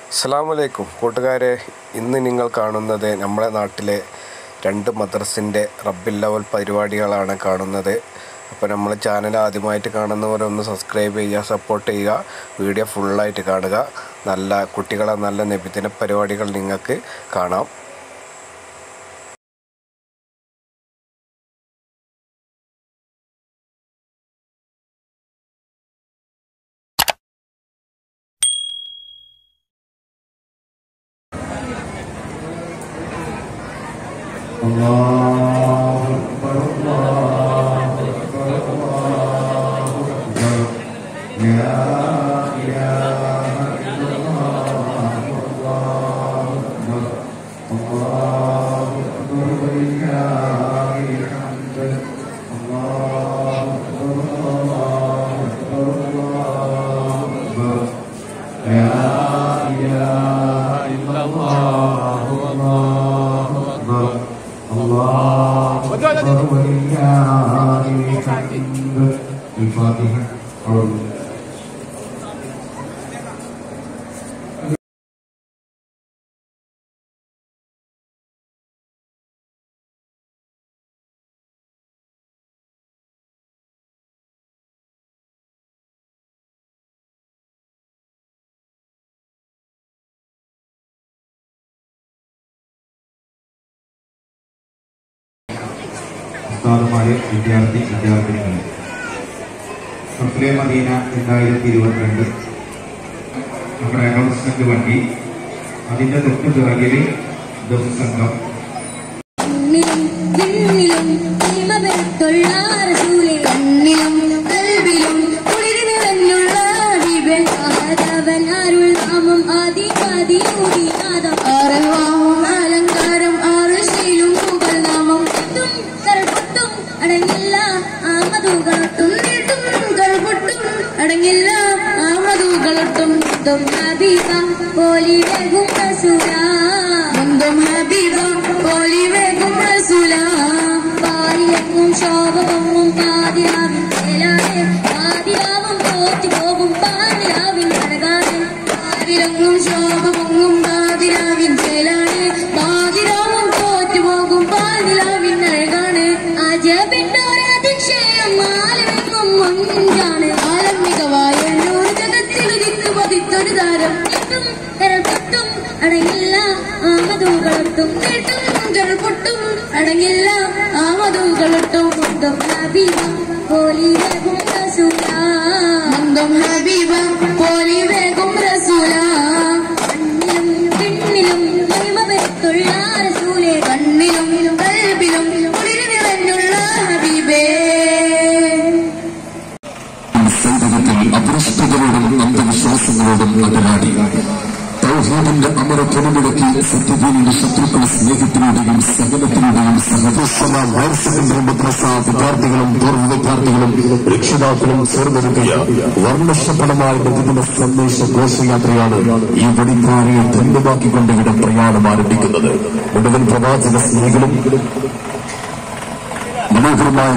അസ്സാമലൈക്കും കൂട്ടുകാരെ ഇന്ന് നിങ്ങൾ കാണുന്നത് നമ്മുടെ നാട്ടിലെ രണ്ട് മദ്രസിൻ്റെ റബ്ബിൽ ലെവൽ പരിപാടികളാണ് കാണുന്നത് അപ്പോൾ നമ്മൾ ചാനൽ ആദ്യമായിട്ട് കാണുന്നവരൊന്ന് സബ്സ്ക്രൈബ് ചെയ്യുക സപ്പോർട്ട് ചെയ്യുക വീഡിയോ ഫുള്ളായിട്ട് കാണുക നല്ല കുട്ടികളെ നല്ല നബിദിന പരിപാടികൾ നിങ്ങൾക്ക് കാണാം الله أكبر الله أكبر الله أكبر لا إله إلا الله الله أكبر الله أكبر ولله الحمد الله أكبر الله أكبر الله أكبر لا إله إلا الله الله أكبر الله أكبر ولله الحمد الفاتحة أعوذ ഉസ്താദുമാരെ വിദ്യാർത്ഥി വിദ്യാർത്ഥിനികളെ സപ്ലേ മദീന രണ്ടായിരത്തി ഇരുപത്തിരണ്ട് നമ്മുടെ അനൗൺസ്മെന്റ് വണ്ടി അതിന്റെ തൊട്ട് പിറകില് ദഫ് സംഘം കണ്ണിലും വിണ്ണിലും കനിമ പെരുത്തുള്ള റസൂലേ കണ്ണിലും കൽവിലും കുളിര് നിറഞ്ഞുള്ള ഹബീബൻ ആദവൻ അരുൾ നാമം ആദി ആദി ഊതി നാദം ആറവാമം അലങ്കാരം ആറ് ശീലും മുകൾ നാമം തും കരപൊട്ടും അടങ്ങില്ല ആമതുകളൊട്ടും നീട്ടും കരപൊട്ടും അടങ്ങില്ല ആമതുകളൊട്ടും തും ഹബീബ പോലി വേഗം റസൂല മുന്തും ഹബീബ പോലി വേഗം റസൂല പാലിയെങ്ങും ശോഭവും പാതിരാവിൻ ചേലാതെ പാതിരാവും തോറ്റു പോകും പാതിരാവിൻ അഴകാതെ പാതിരങ്ങും ശോഭമൊങ്ങും പാതിരാവിൻ ചേലാണ് പാതിരാവും തോറ്റു പോകും പാതിരാവിൻ അഴകാണ് അജബിട്ടൊരതിശയം ആലമെങ്ങും മുഞ്ചാണ് ആലം മികവായ നൂറ് ജഗത്തിൽ ഉദിത്തു പതിത്തൊരു താരം നീട്ടും കരൾ പൊട്ടും അടങ്ങില്ല ആമതുകളൊട്ടും നീട്ടും കരൾ പൊട്ടും അടങ്ങില്ല ആമതുകളൊട്ടും മുന്തം ഹബീബ പോലി വേഗം റസൂല മുന്തം ഹബീബ പോലി വേഗം റസൂല കണ്ണിലും പിന്നിലും മഹിമ പെരുത്തുള്ള റസൂലെ കണ്ണിലും കൽബിലും കുളിര് നിറഞ്ഞുള്ള ഹബീബേ സൗകര്യത്തിൽ അപരിഷ്ഠതയോടും അന്ധവിശ്വാസങ്ങളോടും അകലാടി തൗഹീദിന്റെ അമര പൊടിമുടക്കി സത്യദീനിന്റെ ശത്രുക്കളെ സ്നേഹത്തിലൂടെയും സഹനത്തിലൂടെയും സഹദോഷമ ഹയർ സെക്കൻഡറി മദ്രസ വിദ്യാർത്ഥികളും പൂർവ്വ വിദ്യാർത്ഥികളും രക്ഷിതാക്കളും ചേർന്നൊരുക്കിയ വർണ്ണശപണമായ പ്രതിദിന സന്ദേശ ഘോഷയാത്രയാണ് ഈ വെടിപ്പാറിയെ ധന്യമാക്കിക്കൊണ്ട് ഇവിടെ പ്രയാണം ആരംഭിക്കുന്നത് മുഴുവൻ പ്രവാചക സ്നേഹികളും മനോഹരമായ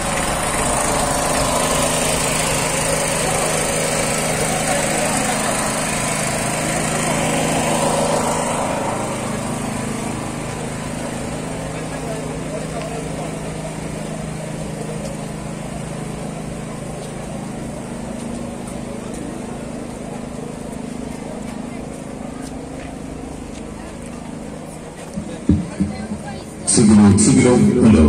സിഗ്നോ സിഗ്നോ ഹലോ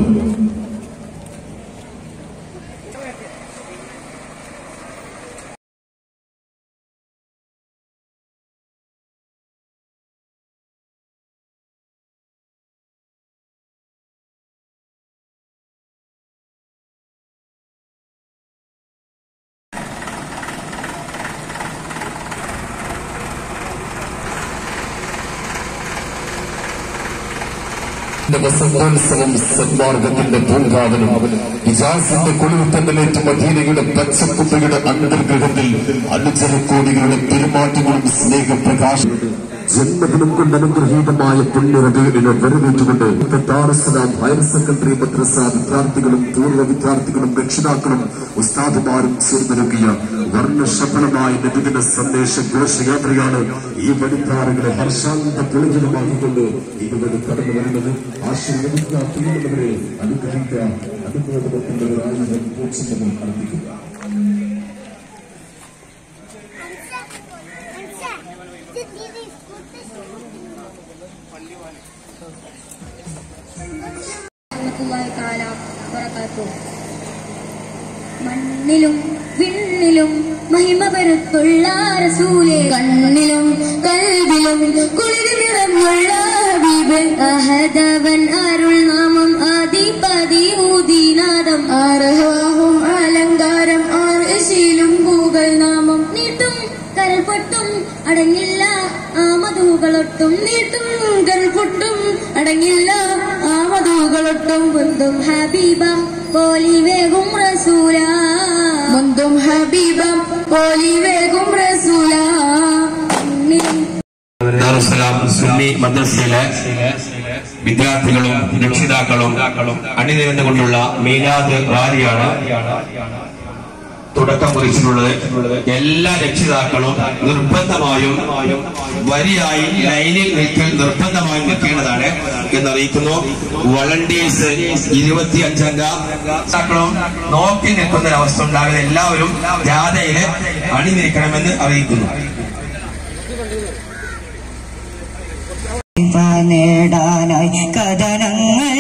വസന്തോത്സവം സന്മാർഗത്തിന്റെ പൂങ്കാവനും ഇജാസിന്റെ കുളിർത്തണ്ടലേറ്റ് മദീനയുടെ പച്ചക്കുപ്പയുടെ അന്തർഗ്രഹത്തിൽ അനുചരക്കോടികളുടെ പെരുമാറ്റങ്ങളും സ്നേഹപ്രകാശം ജന്മദിനം കൊണ്ട് അനുഗ്രഹീതമായ പുണ്യറബിയിനെ വരവേറ്റുകൊണ്ട് ദാറുസലാം ഹയർ സെക്കൻഡറി മദ്രസ വിദ്യാർത്ഥികളും പൂർവ്വ വിദ്യാർത്ഥികളും രക്ഷിതാക്കളും ഉസ്താദുമാരും ചേർന്നൊരുക്കിയ വർണ്ണശബളമായ നബിദിന സന്ദേശ ഘോഷയാത്രയാണ് ഈ വനിതാരങ്ങളെ ഹർഷാന്ത പുളിജനമാക്കിക്കൊണ്ട് ഇതുവഴി കടന്നു വരുന്നത് ആശീർവദിക്കുക പ്രിയമുള്ളവരെ അനുഗ്രഹിക്കുക അനുഗ്രഹത്തിൻ്റെവരായുധം പൂച്ചവും അർപ്പിക്കുക റഹ്മത്തുള്ളാഹി തആല വബറകാതുഹു. മണ്ണിലും വിണ്ണിലും മഹിമ പരുത്തുള്ള റസൂലേ കണ്ണിലും കൽവിലും കുളിര് നിറമുള്ള ഹബീബ് അഹദവൻ അരുൾ നാമം ആദിപതി ഊതിനാദം ആർഹവാഹും അലങ്കാരം ആർശീലും പൂകൾ നാമം നീട്ടും കരൾപൊട്ടും അടങ്ങില്ല ആ മധുകളൊട്ടും നീട്ടും കരൾപൊട്ടും അടങ്ങില്ല ആ മധുകളൊട്ടും മുന്തും ഹബീബ പോലി വേഗം റസൂല മുന്തും ഹബീബ പോലി വേഗം റസൂല ഉണ്ണിലും ദാറുസലാം സുന്നി മദ്രസയിലെ വിദ്യാർത്ഥികളും രക്ഷിതാക്കളും അണിനിരന്നുകൊണ്ടുള്ള മീലാദ് റാലിയാണ് തുടക്കം കുറിച്ചിട്ടുള്ളത് എല്ലാ രക്ഷിതാക്കളും നിർബന്ധമായും വരിയായി ലൈനിൽ നിൽക്കൽ നിർബന്ധമായും നിൽക്കേണ്ടതാണ് എന്നറിയിക്കുന്നു വളണ്ടിയേഴ്സ് ഇരുപത്തി അഞ്ചംഗ രക്ഷിതാക്കളും നോക്കി നിൽക്കുന്ന ഒരവസ്ഥ ഉണ്ടാകുന്ന എല്ലാവരും ജാഥയില് അണിനിരിക്കണമെന്ന് അറിയിക്കുന്നു നേടാനായി കഥനങ്ങൾ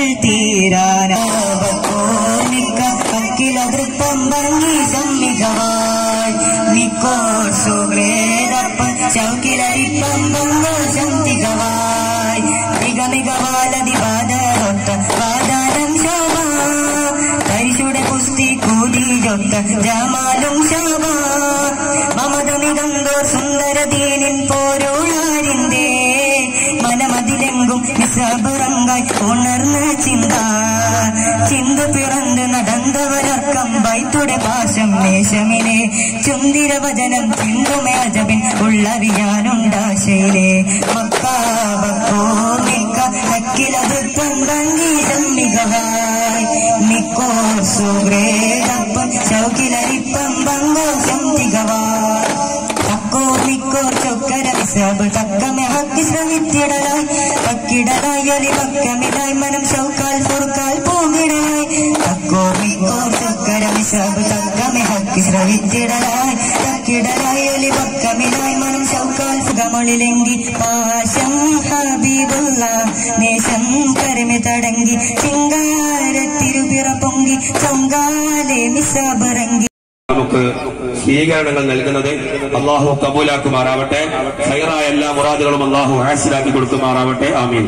തീരാനാക്കിലതൃപ്പം ഭംഗി സമ്മികവായി നിക്കോ സുഗ്രേതപ്പൻ ചൗക്കിലരിപ്പം ഭംഗോ ശംതികവായി മിക മികവാലതി വാദൊത്ത വാദാനം ശോഭ തരിശുടെ കുസ്തി കൂടി ജൊത്ത ജമാലും ശോഭ മമതമികന്തോർ സുന്ദരദീനിൻ പോരോളാരിന്റെ മനമതിലെങ്കും നിസബുറങ്കായി ഉണർന്ന ചിന്ത ചിന്ത പിറந்து നടന്നവരക്കം വൈത്തുടെ പാശം നേശമിലെ ചുന്തിര വചനം ചിന്തുമേ അജബിൻ ഉള്ളറിയാനുണ്ടാശയിലെ മക്കാവോർമിക്ക ഹക്കിലതൃത്വം ഭംഗീതം മികവായി മിക്കോ സുഗ്രേതപ്പം ചൗക്കിലരിപ്പം ബങ്കോശം തികവായി തക്കോ മിക്കോ ചൊക്കര വിസബ് തക്കമെ ഹക്കി ശ്രമിത്തിടലായി പക്കിടലായി അലി പക്കമിലായി മനം ഷൗക്കാൽ ഫുർക്കാൽ പൂങ്കിടലായി തക്കോ മിക്കോ ചൊക്കര വിസബ് തക്കമെ ഹക്കി ശ്രമിത്തിടലായി തക്കിടലായി അലി പക്കമിലായി മനം ഷൗക്കാൽ ഫുഗമൊളിലെങ്കി പാശം ഹബീബുള്ള നേശം കരമെ തടങ്കി ചിങ്കാര തിരുപിറ പൊങ്കി ചൊങ്കാലെ മിസബറങ്കി നമുക്ക് സ്വീകരണങ്ങൾ നൽകുന്നത് അള്ളാഹു കബൂലാക്കുമാറാവട്ടെ ഹൈറായ എല്ലാ മുറാദുകളും അള്ളാഹു ഹാസിലാക്കി കൊടുക്കുമാറാവട്ടെ ആമീൻ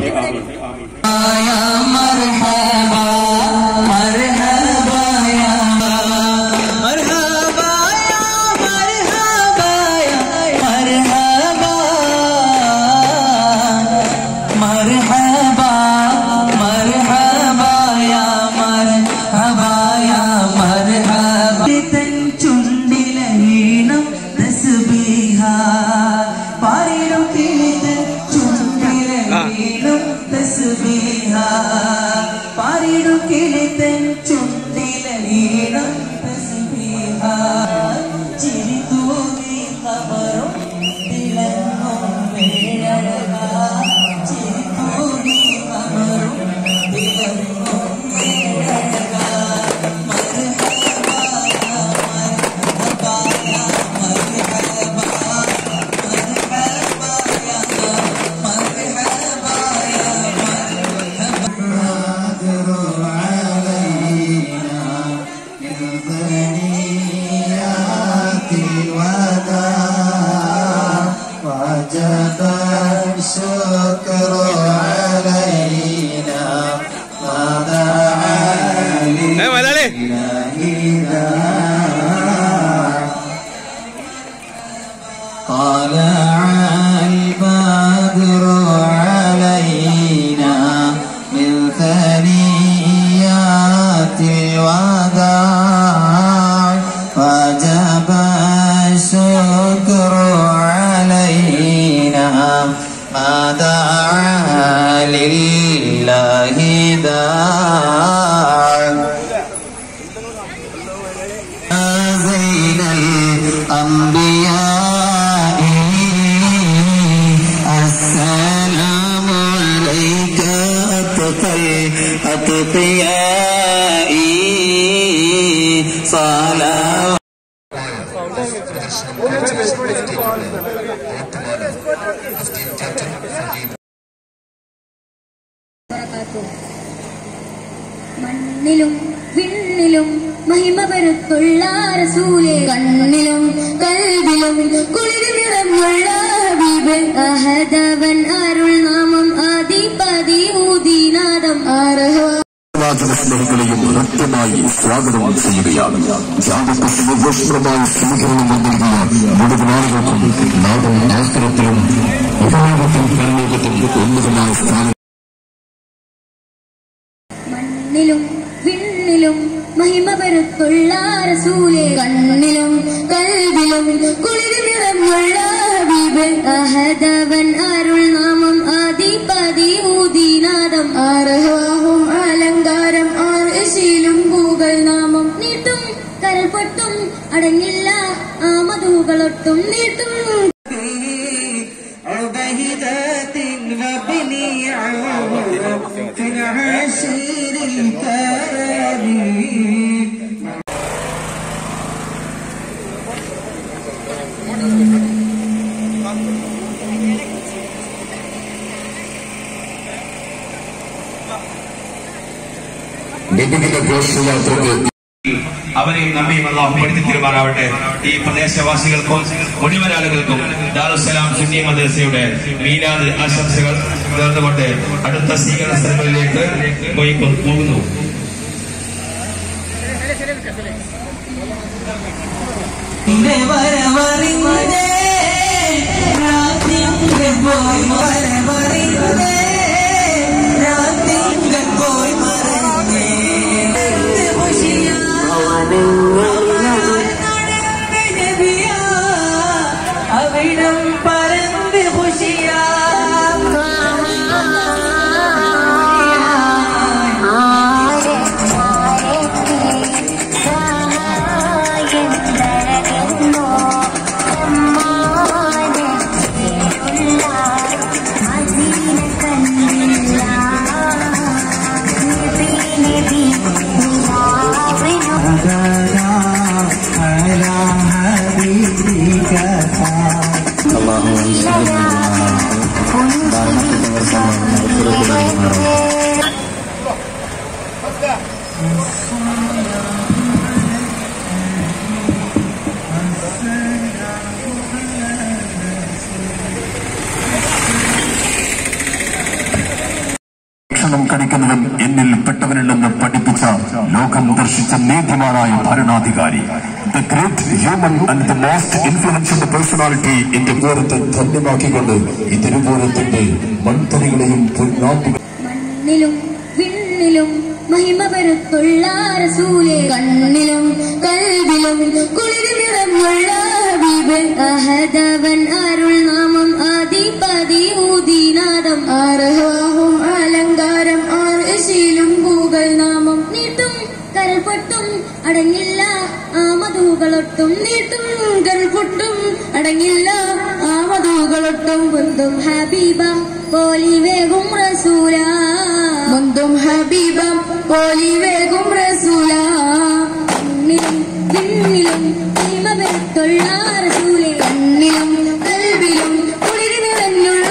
ചുണ്ടിലീണം തസ്ബീഹ പാരിടും കിളിതൻ ചുണ്ടിലീണം തസ്ബീഹ പാരിടും കിളിതൻ ചുണ്ടിലീണം തസ്ബീഹ ചിരി തൂവി കബറും തിളങ്ങും വേഴഴക ചിരി തൂവി കബറും തിളങ്ങും വേഴഴക طلع البدر علينا من ثنيات الوداع وجب الشكر علينا الأتقياء صلاة മണ്ണിലും വിണ്ണിലും മഹിമ പരത്തുള്ള റസൂലെ കണ്ണിലും കൽവിലും കുളിര് നിറമുള്ള ഹബീബ് അഹദവൻ അരുൾ നാമം ആദിപതി ഊതിനാദം ആരഹ വാചക സ്നേഹികളെയും ഹൃദ്യമായി സ്വാഗതം ചെയ്യുകയാണ് ജാതകത്തിന് ഊഷ്മളമായ സ്വീകരണം നൽകിയ മുഴുവൻ ആളുകൾക്കും നാടും ആസ്ത്രത്തിലും ഉപയോഗത്തിലും പരലോകത്തും ഉന്നതമായ സ്ഥാനം മണ്ണിലും വിണ്ണിലും മഹിമ പരത്തുള്ള റസൂലെ കണ്ണിലും കൽവിലും കുളിര് നിറമുള്ള ഹബീബ് അഹദവൻ അരുൾ നാമം ആദിപതി ഊതിനാദം ആരഹവാഹും അലങ്കാരം ആർശീലും പൂകൾ നാമം നീട്ടും കരൾപൊട്ടും അടങ്ങില്ല ആമതുകളൊട്ടും നീട്ടും عبيدات وبني عمر في العشير الكرام നിബിധ ഘോഷയാത്രക്ക് അവരെയും നമ്മയും അള്ളാഹു പഠിച്ചു തീരുമാറാവട്ടെ ഈ പ്രദേശവാസികൾക്കും മുഴുവൻ ആളുകൾക്കും ദാറുസലാം സുന്നി മദ്രസയുടെ മീലാദ് ആശംസകൾ നേർന്നുകൊണ്ട് അടുത്ത സ്വീകരണ സ്ഥലങ്ങളിലേക്ക് പോയി കൊ- പോകുന്നു നിന്റെ വരവറിഞ്ഞേ രാത്രിങ്കൾ പോയി വരവറിഞ്ഞേ രാത്രിങ്കൾ പോയി മറഞ്ഞേ എന്ത് ഖുഷിയാ നടന്ന് നബിയാ അവിടം പരന്ന് ഖുഷിയാ على حبيبك ഭക്ഷണം കഴിക്കുന്നവൻ എന്നിൽ പെട്ടവനുണ്ടെന്ന് പഠിപ്പിച്ച ലോകം ദർശിച്ച നീതിമാനായ ഭരണാധികാരി the great human and the most influential personality എന്ന പൂരത്തെ ധന്യമാക്കിക്കൊണ്ട് ഈ തിരുവോരത്തിന്റെ മൺതരികളെയും പൊന്നാട്ടുകൾ മണ്ണിലും വിണ്ണിലും മഹിമ പരത്തുള്ള റസൂലെ കണ്ണിലും കൽവിലും കുളിര് നിറമുള്ള ഹബീബ് അഹദവൻ അരുൾ നാമം ആദിപതി ഊതിനാദം ആരഹവാഹും അലങ്കാരം ആർശീലും പൂകൾ നാമം നീട്ടും കരൾപൊട്ടും അടങ്ങില്ല ആമതുകളൊട്ടും നീട്ടും കരൾപൊട്ടും അടങ്ങില്ല ആമതുകളൊട്ടും ബന്ധും ഹബീബ പോലി വേഗം റസൂല മുന്തും ഹബീബ പോലി വേഗം റസൂല കണ്ണിലും വിണ്ണിലും ഭീമപെട്ടുള്ള റസൂലെ കണ്ണിലും കൽവിലും കുളിര് നിറഞ്ഞുള്ള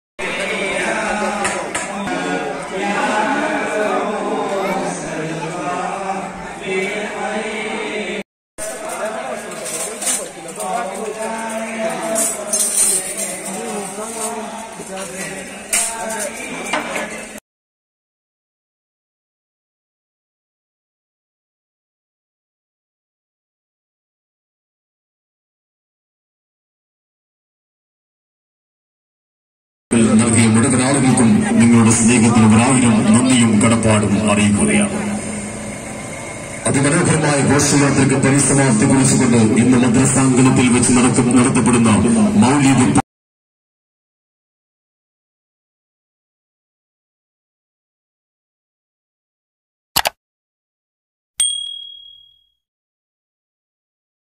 നൽകിയ മുഴുവൻ ആളുകൾക്കും നിങ്ങളുടെ സ്നേഹത്തിന് ഒരായിരം നന്ദിയും കടപ്പാടും അറിയിക്കുകയാണ് അതിമനോഹരമായ ഘോഷയാത്രയ്ക്ക് പരിസമാപ്തി കുറിച്ചുകൊണ്ട് ഇന്ന് മദ്രസാങ്കണത്തിൽ വെച്ച് നടക്കും നടത്തപ്പെടുന്ന